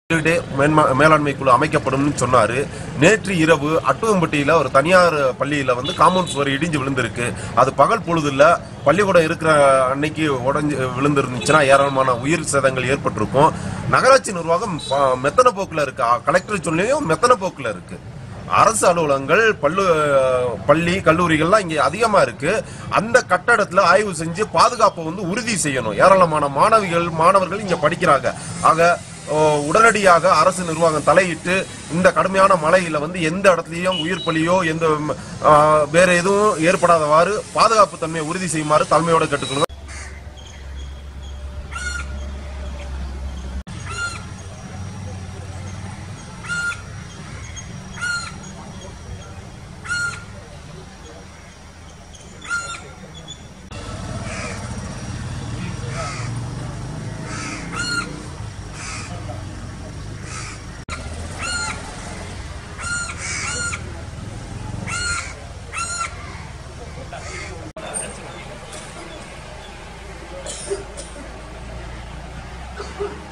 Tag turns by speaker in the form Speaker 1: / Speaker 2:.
Speaker 1: டே மேன்மா- மேலாண்மை குழு அமைக்கப்படும்னு சொன்னாரு நேற்று இரவு அட்டுவம்பட்டியில ஒரு தனியார் பள்ளியில வந்து காம்பவுண்ட் சுவர் இடிஞ்சு விழுந்திருக்கு அது பகல் பொழுதுல பள்ளிக்கூடம் இருக்கிற அன்னைக்கு உடஞ்சு விழுந்திருந்துச்சுன்னா ஏராளமான உயிர் சேதங்கள் ஏற்பட்டிருக்கும் நகராட்சி நிர்வாகம் ப- மெத்தன போக்குல இருக்கு அ, கலெக்டர் சொல்லியும் மெத்தன போக்குல இருக்கு அரசு அலுவலகங்கள் பள்ளு பள்ளி கல்லூரிகள்லாம் இங்க அதிகமா இருக்கு அந்த கட்டடத்துல ஆய்வு செஞ்சு பாதுகாப்பை வந்து உறுதி செய்யணும் ஏராளமான மாணவிகள் மாணவர்கள் இங்க படிக்கிறாங்க ஆக ஓ, உடனடியாக அரசு நிர்வாகம் தலையிட்டு இந்த கடுமையான மழையில வந்து எந்த இடத்துலயும் உயிர் பலியோ எந்த ம், ஆ, வேற எதுவும் ஏற்படாதவாறு பாதுகாப்பு தன்மையை உறுதி செய்யுமாறு தலைமையோட கேட்டுக்கொள்ளுங்க
Speaker 2: Thank